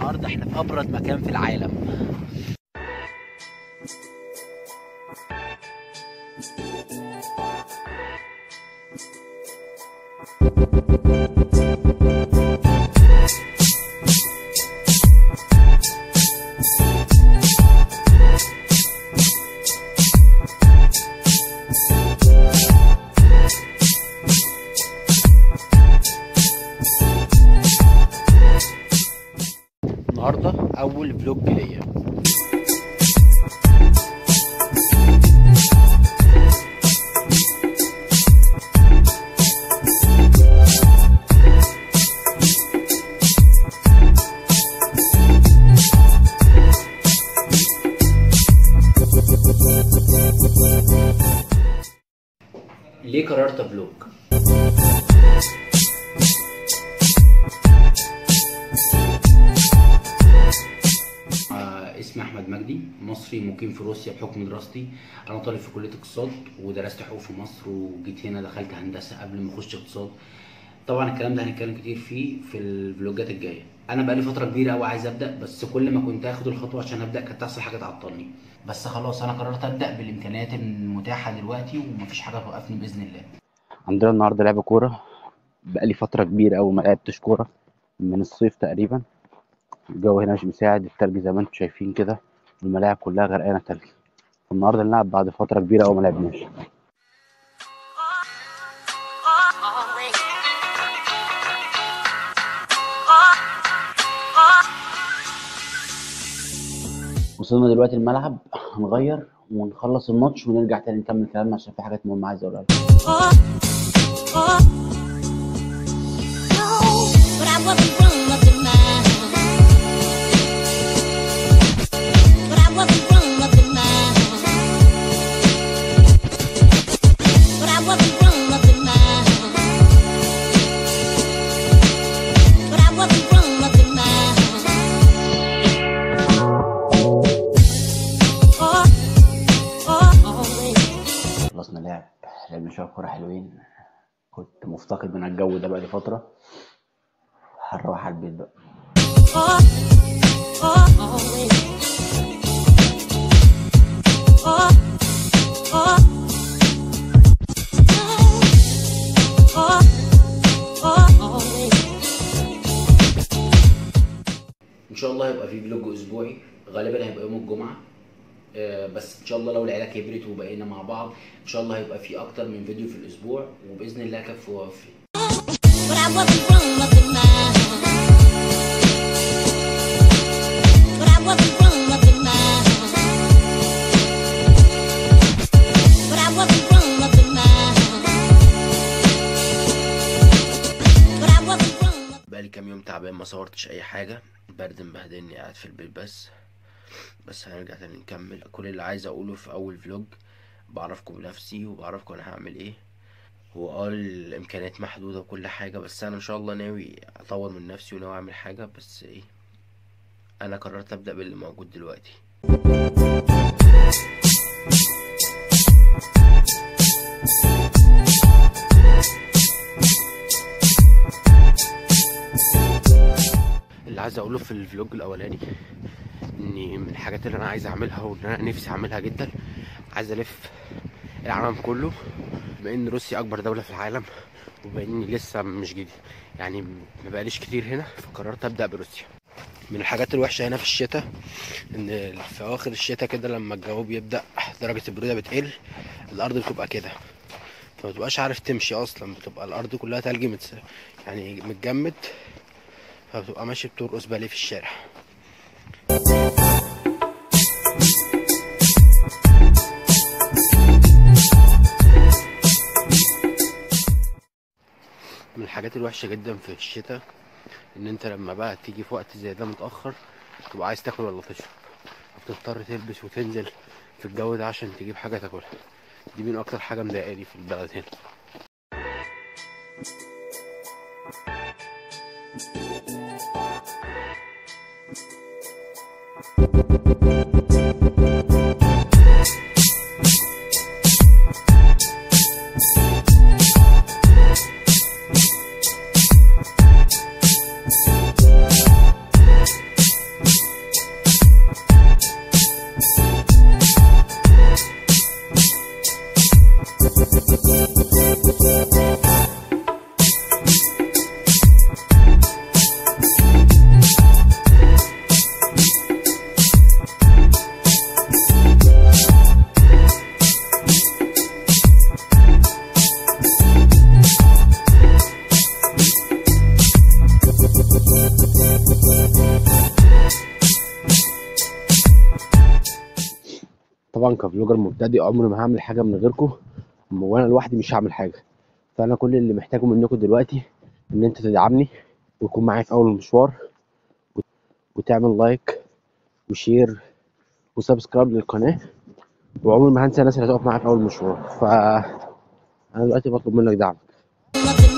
النهارده احنا في ابرد مكان في العالم النهارده اول فلوج ليا ليه قررت فلوج آه، اسمي احمد مجدي مصري مقيم في روسيا بحكم دراستي انا طالب في كليه اقتصاد ودرست حقوق في مصر وجيت هنا دخلت هندسه قبل ما اخش اقتصاد طبعا الكلام ده هنتكلم كتير فيه في الفلوجات الجايه انا بقالي فتره كبيره قوي عايز ابدا بس كل ما كنت اخد الخطوه عشان ابدا كانت تحصل حاجه تعطلني بس خلاص انا قررت ابدا بالامكانيات المتاحه دلوقتي ومفيش حاجه توقفني باذن الله عندنا النهارده لعب كورة بقالي فترة كبيرة أوي ما لعبتش كورة من الصيف تقريبا الجو هنا مش مساعد التلج زي ما انتم شايفين كده الملاعب كلها غرقانة تلج النهارده نلعب بعد فترة كبيرة أوي ما لعبناش وصلنا دلوقتي الملعب هنغير ونخلص الماتش ونرجع تاني نكمل كلامنا عشان في حاجات مهمة عايز أقولها لكم But I wasn't grown up to mine. But I wasn't grown up to mine. But I wasn't grown up to mine. But I wasn't grown up to mine. Oh, oh, always. خلصنا لعب لعبنا شوية كورة حلوين كنت مفتقد من الجو ده بقالي فترة هنروح على البيت بقى Oh, oh, always. Oh, oh. Oh, oh, always. ان شاء الله هيبقى في فلوج اسبوعي غالبا هيبقى يوم الجمعه آه، بس ان شاء الله لو العيله كبرت وبقينا مع بعض ان شاء الله هيبقى في اكتر من فيديو في الاسبوع وباذن الله كف ووفي But I wasn't grown up to mine. But I wasn't grown up to mine. But I wasn't grown up to mine. But I wasn't grown up. بقالي كام يوم تعبان ما صورتش اي حاجه البرد مبهدلني قاعد في البيت بس بس هنرجع تاني نكمل كل اللي عايز اقوله في اول فلوج بعرفكم بنفسي وبعرفكم انا هعمل ايه هو اه الامكانيات محدوده وكل حاجه بس انا ان شاء الله ناوي اطور من نفسي وناوي اعمل حاجه بس ايه انا قررت ابدا باللي موجود دلوقتي اللي عايز اقوله في الفلوج الاولاني اني من الحاجات اللي انا عايز اعملها وان انا نفسي اعملها جدا عايز الف العالم كله بما ان روسيا اكبر دوله في العالم وبما اني لسه مش جديد يعني ما بقاليش كتير هنا فقررت ابدا بروسيا من الحاجات الوحشه هنا في الشتاء ان في اواخر الشتاء كده لما الجو بيبدا درجه البروده بتقل الارض بتبقى كده فما تبقاش عارف تمشي اصلا بتبقى الارض كلها تلج متس... يعني متجمد فبتبقى ماشي بترقص باليه في الشارع من الحاجات الوحشة جدا في الشتاء ان انت لما بقى تيجي في وقت زي ده متأخر تبقى عايز تاكل ولا تشرب فبتضطر تلبس وتنزل في الجو ده عشان تجيب حاجة تاكلها دي من اكتر حاجة مضايقاني في البلد هنا طبعا كفلوجر مبتدئ عمري ما هعمل حاجه من غيركم وانا لوحدي مش هعمل حاجه فانا كل اللي محتاجه منكم دلوقتي ان انت تدعمني ويكون معايا في اول المشوار وت- وتعمل لايك وشير وسبسكرايب للقناه وعمري ما هنسى الناس اللي هتقف معايا في اول المشوار ف انا دلوقتي بطلب منك دعم Nothing